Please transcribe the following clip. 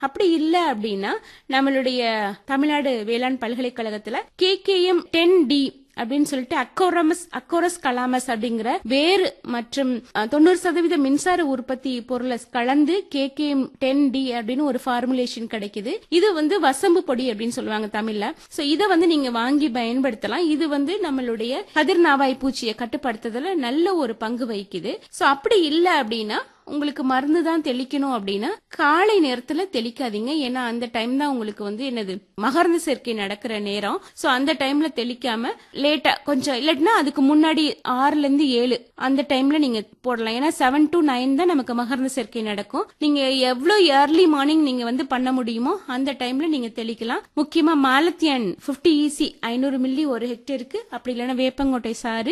அப்படி இல்ல அப்படின்னா நம்மளுடைய தமிழ்நாடு வேளாண் பல்கலைக்கழகத்துல கேகேஎம் டென் டி அப்படின்னு சொல்லிட்டு அக்கோரமஸ் அக்கோரஸ் கலாமஸ் அப்படிங்கிற வேறு மற்றும் அஹ், தொண்ணூறு சதவீத மின்சார உற்பத்தி பொருளை கலந்து கேகேஎம் டென் டி அப்படின்னு ஒரு ஃபார்முலேஷன் கிடைக்குது இது வந்து வசம்பு பொடி அப்படின்னு சொல்லுவாங்க தமிழ்ல சோ இதை வந்து நீங்க வாங்கி பயன்படுத்தலாம் இது வந்து நம்மளுடைய கதிர்நாவாய் பூச்சியை கட்டுப்படுத்துறதுல நல்ல ஒரு பங்கு வகிக்குது சோ அப்படி இல்ல அப்படின்னா உங்களுக்கு மருந்து தான் தெளிக்கணும் அப்படின்னா காலை நேரத்துல தெளிக்காதீங்க ஏன்னா அந்த டைம் தான் உங்களுக்கு வந்து என்னது மகரந்த சேர்க்கை நடக்கிற நேரம் சோ அந்த டைம்ல தெளிக்காம லேட்டா கொஞ்சம் இல்லாட்டினா அதுக்கு முன்னாடி ஆறுல இருந்து ஏழு அந்த டைம்ல நீங்க போடலாம் ஏன்னா செவன் டு நைன் தான் நமக்கு மகரந்த சேர்க்கை நடக்கும் நீங்க எவ்வளவு ஏர்லி மார்னிங் நீங்க வந்து பண்ண முடியுமோ அந்த டைம்ல நீங்க தெளிக்கலாம் முக்கியமா மாலத்தியன் 50 ஈசி ஐநூறு மில்லி ஒரு ஹெக்டேருக்கு அப்படி இல்லைன்னா வேப்பங்கொட்டை சாறு